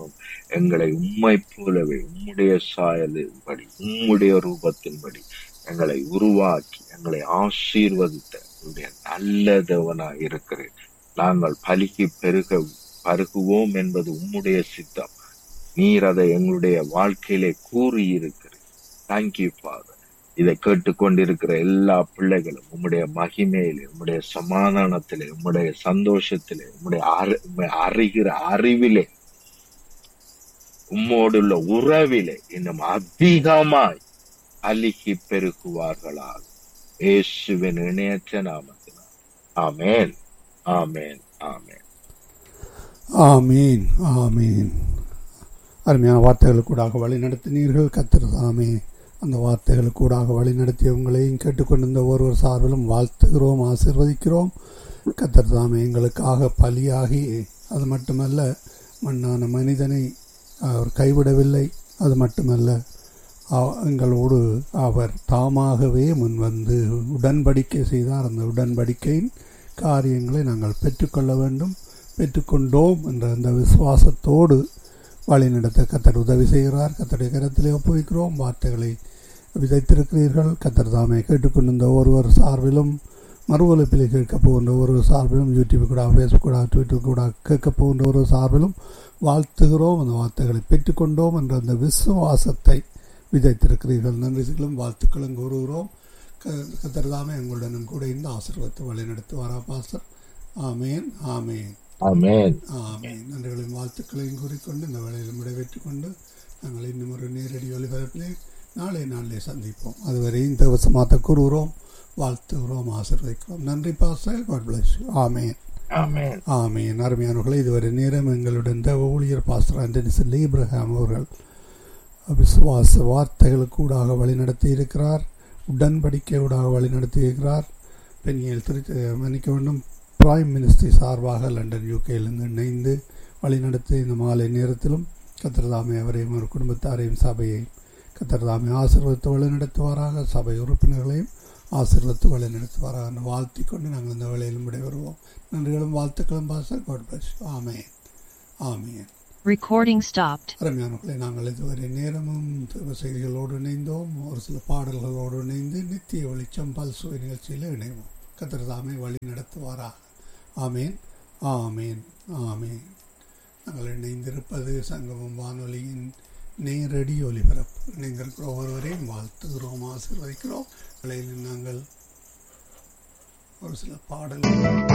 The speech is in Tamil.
நாமும் எங்களை உம்மை போலவே உம்முடைய சாயலின்படி உம்முடைய ரூபத்தின்படி எங்களை உருவாக்கி எங்களை ஆசீர்வதித்த உடைய நல்ல தேவனாய் இருக்கிறேன் நாங்கள் பலுகி பெருக பருகுவோம் என்பது உம்முடைய சித்தம் நீர் அதை எங்களுடைய வாழ்க்கையிலே கூறியிருக்கிறேன் தேங்க்யூ ஃபாதர் இதை கேட்டுக்கொண்டிருக்கிற எல்லா பிள்ளைகளும் உம்முடைய மகிமையிலே உம்முடைய சமாதானத்திலே உம்முடைய சந்தோஷத்திலே உம்முடைய அறி- உம்மை அறிகிற அறிவிலே உம்மோடுள்ள உறவிலே இன்னும் அதிகமாய் அழுகி பெருகுவார்களாக இயேசுவின் இணையற்ற நாமத்தினால் ஆமென் ஆமென் ஆமென் ஆமீன் ஆமீன் அருமையான வார்த்தைகளுக்கூடாக வழி நடத்தினீர்கள் கத்தர் தாமே அந்த வார்த்தைகளுக்கூடாக வழி நடத்திய உங்களையும் கேட்டுக்கொண்டிருந்த ஒருவர் சார்பிலும் வாழ்த்துகிறோம் ஆசீர்வதிக்கிறோம் கத்தர் தாமே எங்களுக்காக பலியாகி அது மட்டுமல்ல மண்ணான மனிதனை அவர் கைவிடவில்லை அது மட்டுமல்ல அவ- எங்களோடு அவர் தாமாகவே முன்வந்து உடன்படிக்கை செய்தார் அந்த உடன்படிக்கையின் காரியங்களை நாங்கள் பெற்றுக்கொள்ள வேண்டும் பெற்றுக்கொண்டோம் என்ற அந்த விசுவாசத்தோடு வழிநடத்த கத்தர் உதவி செய்கிறார் கத்தருடைய கரத்திலே ஒப்புவிக்கிறோம் வார்த்தைகளை விதைத்திருக்கிறீர்கள் கத்தர் தாமே கேட்டுக்கொண்டிருந்த ஒருவர் சார்பிலும் மறு ஒலிப்பிலே கேட்க போகின்ற ஒரு சார்பிலும் யூடியூப் கூட ஃபேஸ்புக் கூட ட்விட்டர் கூட கேட்க போகின்ற ஒரு சார்பிலும் வாழ்த்துகிறோம் அந்த வார்த்தைகளை பெற்றுக்கொண்டோம் என்ற அந்த விசுவாசத்தை விதைத்திருக்கிறீர்கள் நன்றிகளும் வாழ்த்துக்களும் கூறுகிறோம் க- கத்தர் தாமே எங்களுடனும் கூட இந்த ஆசீர்வாதத்தை வழிநடத்துவாரா பாஸ்டர் ஆமேன் ஆமேன் ஆமென் ஆமேன் நன்றிகளையும் வாழ்த்துக்களையும் கூறிக்கொண்டு இந்த வேலையில் விடைபெற்றுக் கொண்டு நாங்கள் இன்னும் ஒரு நேரடி ஒலிபரப்பிலே நாளை நாளிலே சந்திப்போம் அதுவரை இந்த வசமாத்த கூறுகிறோம் வாழ்த்துகிறோம் ஆசீர்வதிக்கிறோம் நன்றி pastor God bless amen amen amen அருமையானவர்களே இதுவரை நேரம் எங்களுடன் தேவ ஊழியர் பாஸ்டர் ஆண்டனி செல்லி இப்ரஹாம் அவர்கள் விசுவாச வார்த்தைகளுக்கூடாக வழிநடத்தி இருக்கிறார் உடன்படிக்கையூடாக வழிநடத்தி இருக்கிறார் பெண்ணியல் திரு மன்னிக்க வேண்டும் பிரைம் மினிஸ்ட்ரி சார்பாக லண்டன் யூகேயிலிருந்து இணைந்து வழிநடத்தி இந்த மாலை நேரத்திலும் கத்திரதாமை அவரையும் ஒரு குடும்பத்தாரையும் சபையையும் கத்திரதாமை ஆசீர்வதித்து வழிநடத்துவாராக சபை உறுப்பினர்களையும் ஆசீர்வதித்து வழிநடத்துவாராக என்று வாழ்த்திக் கொண்டு நாங்கள் இந்த வேலையிலும் விடைபெறுவோம் நன்றிகளும் வாழ்த்துக்களும் pastor God bless amen amen Recording stopped. அருமையானவர்களை நாங்கள் இதுவரை நேரமும் தேவ செய்திகளோடு இணைந்தோம் ஒரு சில பாடல்களோடு இணைந்து நித்திய வெளிச்சம் பல்சுவை நிகழ்ச்சியில் இணைவோம் கத்தர் தாமே வழி நடத்துவாரா ஆமேன் ஆமேன் ஆமேன் நாங்கள் இணைந்திருப்பது சங்கமம் வானொலியின் நேரடி ஒலிபரப்பு இணைந்திருக்கிற ஒருவரையும் வாழ்த்துகிறோம் ஆசீர்வதிக்கிறோம் வேளையில் நாங்கள் ஒரு சில பாடல்கள்